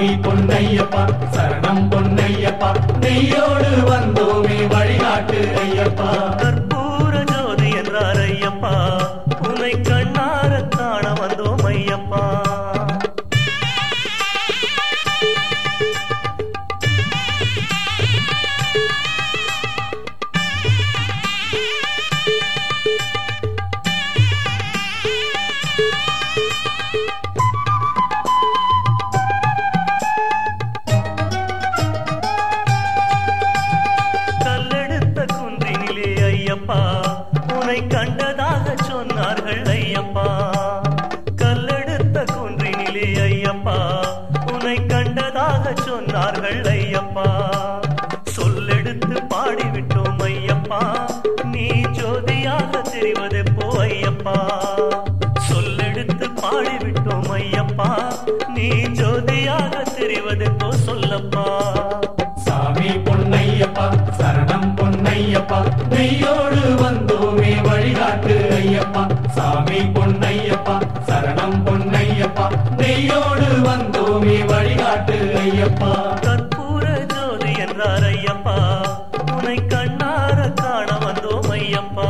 சாமி பொன்னையப்பா சரணம் பொன்னையப்பா நெய்யோடு வந்தோமே வழிகாட்டு ஐயப்பா கற்பூர ஜோதி என்றார் ஐயப்பா உன்னை கண்ணார காண வந்தோம் ஐயப்பா கல்லெடுத்த குன்றினிலே ஐயப்பா உன்னை கண்டதாக சொன்னார்கள் ஐயப்பா கல்லெடுத்த குன்றினிலே ஐயப்பா உன்னை கண்டதாக சொன்னார்கள் ஐயப்பா சொல்லெடுத்து பாடிவிட்டோம் ஐயப்பா நீ ஜோதியாக தெரிவதெப்போ ஐயப்பா சொல்லெடுத்து பாடிவிட்டோம் ஐயப்பா நீ ஜோதியாக தெரிவதெப்போ சொல்லப்பா சாமி பொன்னையப்பா சரணம் பொன்னையப்பா நெய்யோடு வந்தோமே வழிகாட்டு ஐயப்பா சாமி பொன்னையப்பா சரணம் பொன்னையப்பா நெய்யோடு வந்தோமே வழிகாட்டு ஐயப்பா கற்பூர ஜோதி என்றார் ஐயப்பா உன்னை கண்ணார காண வந்தோம் ஐயப்பா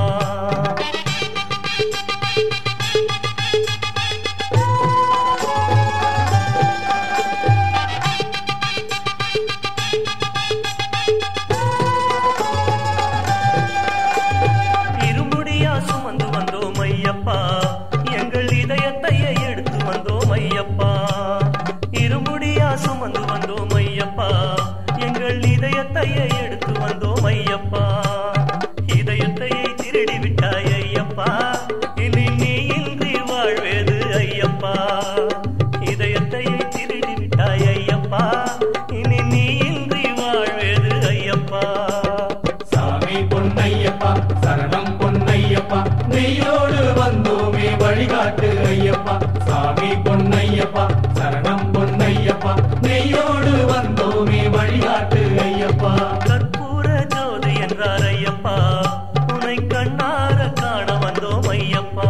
இருமுடியா சுமந்து வந்தோம் ஐயப்பா எங்கள் இதயத்தையே எடுத்து வந்தோம் ஐயப்பா இருமுடியா சுமந்து வந்தோம் ஐயப்பா எங்கள் இதயத்தையே எடுத்து வந்தோம் ஐயப்பா இதயத்தையே திருடி விட்டாய் ஐயப்பா இனி நீ இன்றி வாழ்வேது ஐயப்பா இதயத்தையே திருடி விட்டாய் ஐயப்பா இனி நீ இன்றி வாழ்வேது ஐயப்பா சாமி பொன்னையப்பா சரணம் பொன்னையப்பா நெய்யோடு வந்தோமே வழிகாட்டு ஐயப்பா சாமி பொன்னையப்பா சரணம் பொன்னையப்பா நெய்யோடு வந்தோமே வழிகாட்டு ஐயப்பா கற்பூர ஜோதி என்றார் ஐயப்பா உன்னை கண்ணார காண வந்தோம் ஐயப்பா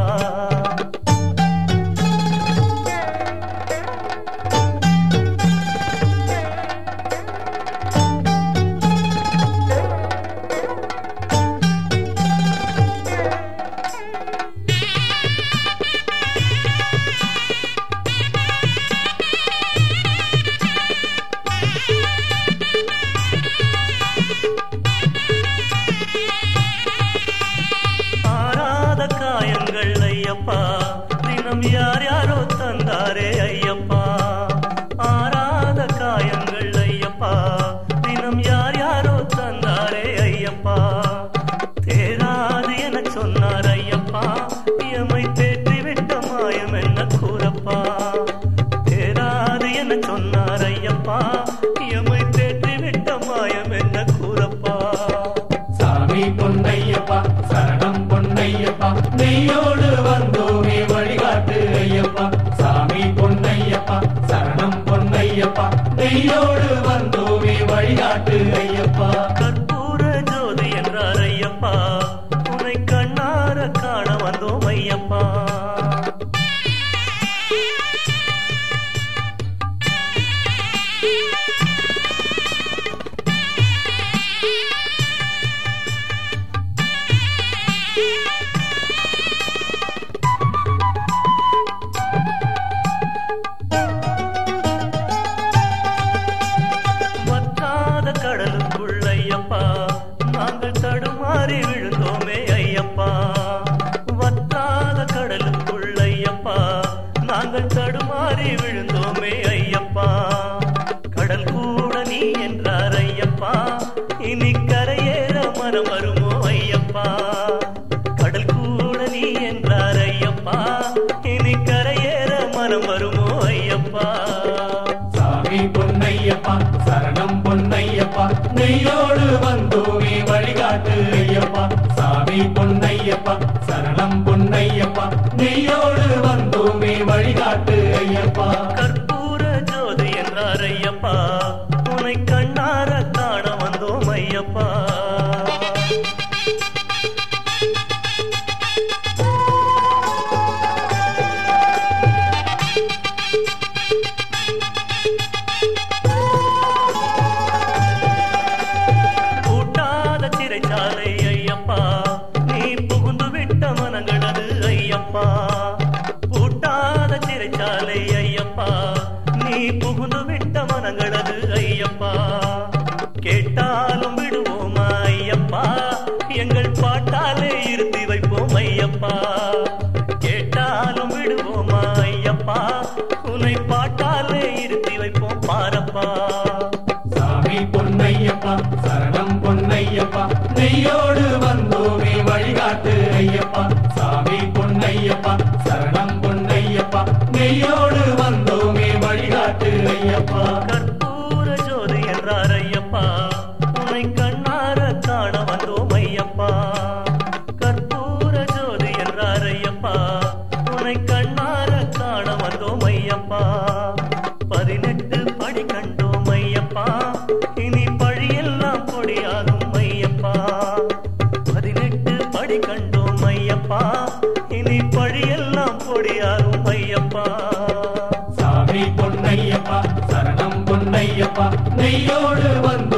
ஆறாத காயங்கள் ஐயப்பா தினம் யார் யாரோ தந்தாரே ஐயப்பா ஆறாத காயங்கள் ஐயப்பா தினம் யார் யாரோ தந்தாரே ஐயப்பா தேராது என சொன்னார் ஐயப்பா எமை தேற்றிவிட்ட மாயம் என்ன கூறப்பா தேராது என சொன்னார் ஐயப்பா எமை தேற்றிவிட்ட மாயம் என்ன கூறப்பா சாமி பொன்னையப்பா சரணம் பொன்னையப்பா நெய்யோடு வந்தோமே வழிகாட்டு ஐயப்பா சாமி பொன்னையப்பா சரணம் பொன்னையப்பா நெய்யோடு வந்தோமே வழிகாட்டு ஐயப்பா கற்பூர ஜோதி என்றார் ஐயப்பா உன்னை கண்ணார காண வந்தோம் ஐயப்பா வற்றாத கடலுக்குள் ஐயப்பா நாங்கள் தடுமாறி விழுந்தோமே ஐயப்பா வற்றாத கடலுக்குள் ஐயப்பா நாங்கள் தடுமாறி விழுந்தோமே ஐயப்பா கடல் கூட நீ என்றார் ஐயப்பா இனி கரையேற மனம் வருமோ ஐயப்பா கடல் கூட நீ என்றார் ஐயப்பா இனி கரையேற மனம் வருமோ ஐயப்பா சாமி பொன்னையப்பா சரணம் பொன்னையப்பா நெய்யோடு வந்தோமே வழிகாட்டு ஐயப்பா சாமி பொன்னையப்பா சரணம் பொன்னையப்பா நெய்யோடு வந்தோமே வழிகாட்டு ஐயப்பா கற்பூர ஜோதி என்றார் ஐயப்பா உன்னை கண்ணார காண வந்தோம் ஐயப்பா பூட்டாத சிறைச்சாலை ஐயப்பா நீ புகுந்து விட்ட மனங்களது ஐயப்பா கேட்டாலும் விடுவோமா ஐயப்பா எங்கள் பாட்டாலே இருத்தி வைப்போம் ஐயப்பா கேட்டாலும் விடுவோமா ஐயப்பா உன்னை பாட்டாலே இருத்தி வைப்போம் பாரப்பா சாமி பொன்னையப்பா சரணம் பொன்னையப்பா நெய்யோடு வந்தோமே வழிகாட்டு ஐயப்பா சாமி பொன்னையப்பா சரணம் பொன்னையப்பா நெய்யோடு வந்தோமே வழிகாட்டு ஐயப்பா கற்பூர ஜோதி என்றார் ஐயப்பா உன்னை கண்ணார காண வந்தோம் ஐயப்பா கற்பூர ஜோதி என்றார் ஐயப்பா உன்னை கண்ணார காண வந்தோம் ஐயப்பா பதினெட்டு படி கண்டோம் ஐயப்பா இனி பழியெல்லாம் கொடியாகும் ஐயப்பா பதினெட்டு படி கண்டோம் ஐயப்பா இனி பழியெல்லாம் கொடியாகும் ஐயப்பா சாமி பொன்னையப்பா சரணம் பொன்னையப்பா நெய்யோடு வந்து